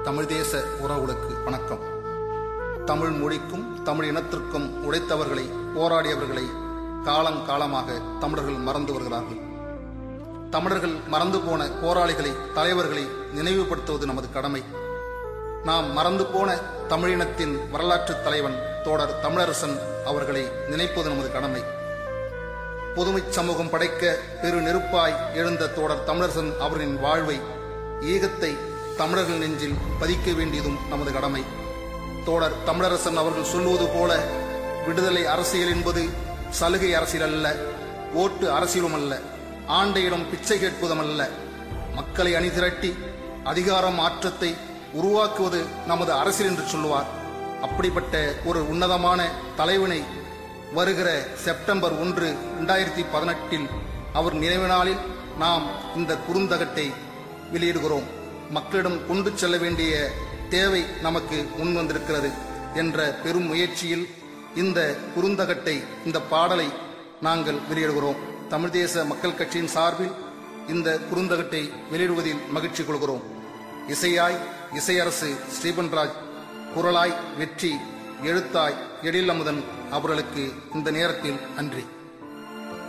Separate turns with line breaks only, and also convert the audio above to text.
தமிழ் தேச உறவுகளுக்கு வணக்கம் தமிழ் மொழிக்கும் தமிழ் இனத்திற்கும் உழைத்தவர்களை போராடியவர்களை காலங்காலமாக தமிழர்கள் மறந்து வருகிறார்கள் தமிழர்கள் மறந்து போன போராளிகளை தலைவர்களை நினைவுபடுத்துவது நமது கடமை நாம் மறந்து போன தமிழினத்தின் வரலாற்றுத் தலைவன் தோடர் தமிழரசன் அவர்களை நினைப்பது நமது கடமை பொதுமைச் சமூகம் படைக்க பெரு நெருப்பாய் எழுந்த தோடர் தமிழரசன் அவர்களின் வாழ்வை ஈகத்தை தமிழர்கள் நெஞ்சில் பதிக்க வேண்டியதும் நமது கடமை தோடர் தமிழரசன் அவர்கள் சொல்லுவது போல விடுதலை அரசியல் என்பது சலுகை அரசியல் அல்ல ஓட்டு அரசியலும் அல்ல ஆண்டையிடம் பிச்சை கேட்பதும் அல்ல மக்களை அணிதிரட்டி அதிகாரம் மாற்றத்தை உருவாக்குவது நமது அரசியல் என்று சொல்லுவார் அப்படிப்பட்ட ஒரு உன்னதமான தலைவனை வருகிற செப்டம்பர் ஒன்று இரண்டாயிரத்தி பதினெட்டில் அவர் நினைவு நாளில் நாம் இந்த குறுந்தகட்டை வெளியிடுகிறோம் மக்களிடம் கொண்டு செல்ல வேண்டிய தேவை நமக்கு முன் வந்திருக்கிறது என்ற பெரும் முயற்சியில் இந்த குறுந்தகட்டை இந்த பாடலை நாங்கள் வெளியிடுகிறோம் தமிழ் தேச மக்கள் கட்சியின் சார்பில் இந்த குறுந்தகட்டை வெளியிடுவதில் மகிழ்ச்சி கொள்கிறோம் இசையாய் இசையரசு ஸ்ரீபன்ராஜ் குரலாய் வெற்றி எழுத்தாய் எழில் அமுதன் அவர்களுக்கு இந்த நேரத்தில் நன்றி